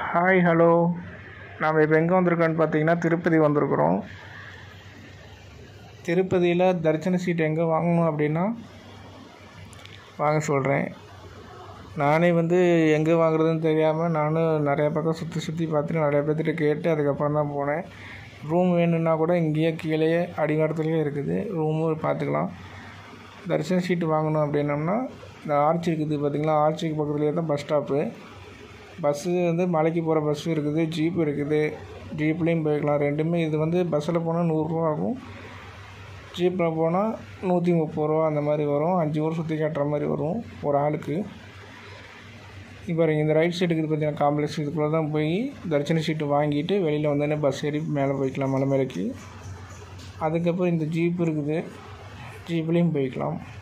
hi hello நாம் இப்போ எங்கே வந்திருக்கோன்னு பார்த்தீங்கன்னா திருப்பதி வந்திருக்கிறோம் திருப்பதியில் தரிசன சீட் எங்கே வாங்கணும் அப்படின்னா வாங்க சொல்கிறேன் நானே வந்து எங்கே வாங்குறதுன்னு தெரியாமல் நானும் நிறைய பக்கம் சுற்றி சுற்றி பார்த்துட்டு நிறைய பேர்த்திட்ட கேட்டு அதுக்கப்புறம் தான் போனேன் ரூம் வேணும்னா கூட இங்கேயே கீழேயே அடிவாரத்துலேயே இருக்குது ரூமும் பார்த்துக்கலாம் தரிசன சீட்டு வாங்கணும் அப்படின்னம்னா இந்த ஆர்ச் இருக்குது பார்த்தீங்களா ஆர்ச்சுக்கு பக்கத்துலேயே தான் பஸ் ஸ்டாப்பு பஸ்ஸு வந்து மலைக்கு போகிற பஸ்ஸும் இருக்குது ஜீப் இருக்குது ஜீப்லேயும் போய்க்கலாம் ரெண்டுமே இது வந்து பஸ்ஸில் போனால் நூறுரூவா ஆகும் ஜீப்பில் போனால் நூற்றி முப்பது ரூபா அந்த மாதிரி வரும் அஞ்சு ஊர் சுற்றி காட்டுற மாதிரி வரும் ஒரு ஆளுக்கு இப்போ இந்த ரைட் சைடு இருக்குது பார்த்தீங்கன்னா காம்ப்ளெக்ஸ் இதுக்குள்ளே தான் போய் தரிசன சீட்டு வாங்கிட்டு வெளியில் வந்தோடனே பஸ் ஏறி மேலே போய்க்கலாம் மலை மேலேக்கு அதுக்கப்புறம் இந்த ஜீப் இருக்குது ஜீப்லேயும் போய்க்கலாம்